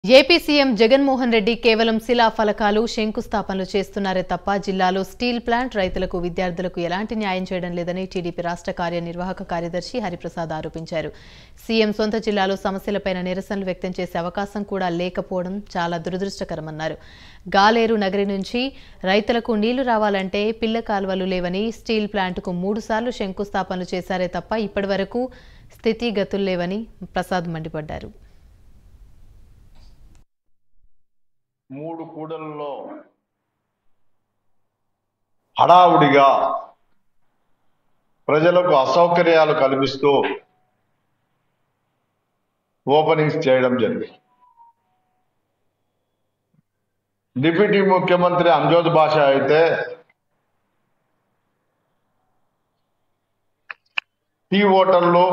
AP CM Jaganmohan Reddy కేవలం శిలా ఫలకాలు శంకుస్థాపనలు చేస్తున్నారే తప్ప జిల్లాలో స్టీల్ ప్లాంట్ రైతులకు విద్యార్థులకు ఎలాంటి న్యాయం చేయడం లేదని టీడీపీ రాష్ట్ర కార్యనిర్వాహక కార్యదర్శి హరిప్రసాద్ ఆరోపించారు సీఎం సొంత జిల్లాలో సమస్యలపైన నిరసనలు వ్యక్తం చేసే అవకాశం కూడా లేకపోవడం చాలా దురదృష్టకరమన్నారు గాలేరు నగరి నుంచి రైతులకు నీళ్లు రావాలంటే పిల్ల కాలువలు లేవని స్టీల్ ప్లాంట్కు మూడుసార్లు శంకుస్థాపనలు చేశారే తప్ప ఇప్పటివరకు స్థితిగతులు లేవని ప్రసాద్ మండిపడ్డారు మూడు కూడలలో హడావుడిగా ప్రజలకు అసౌకర్యాలు కల్పిస్తూ ఓపెనింగ్స్ చేయడం జరిగింది డిప్యూటీ ముఖ్యమంత్రి అంజోద్ భాష అయితే టీ హోటల్లో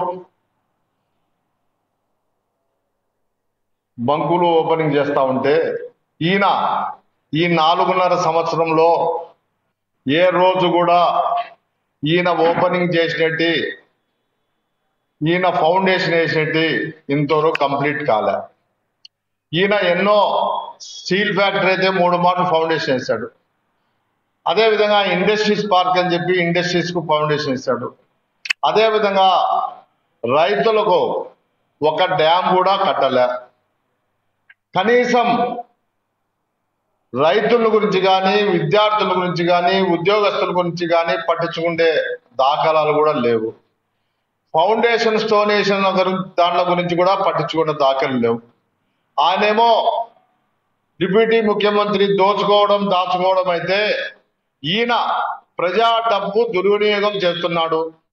బంకులు ఓపెనింగ్ చేస్తా ఉంటే ఈయన ఈ నాలుగున్నర సంవత్సరంలో ఏ రోజు కూడా ఈయన ఓపెనింగ్ చేసినట్టు ఈయన ఫౌండేషన్ వేసినట్టు ఇంతవరకు కంప్లీట్ కాలే ఈయన ఎన్నో స్టీల్ ఫ్యాక్టరీ అయితే మూడు మార్లు ఫౌండేషన్ వేశాడు అదేవిధంగా ఇండస్ట్రీస్ పార్క్ అని చెప్పి ఇండస్ట్రీస్ కు ఫౌండేషన్ ఇస్తాడు అదేవిధంగా రైతులకు ఒక డ్యామ్ కూడా కట్టలే కనీసం రైతుల గురించి కానీ విద్యార్థుల గురించి కానీ ఉద్యోగస్తుల గురించి కానీ పట్టించుకుంటే దాఖలాలు కూడా లేవు ఫౌండేషన్ స్టోనేషన్ దాంట్ల గురించి కూడా పట్టించుకునే దాఖలు లేవు ఆయనేమో డిప్యూటీ ముఖ్యమంత్రి దోచుకోవడం దాచుకోవడం అయితే ఈయన ప్రజా డబ్బు దుర్వినియోగం చేస్తున్నాడు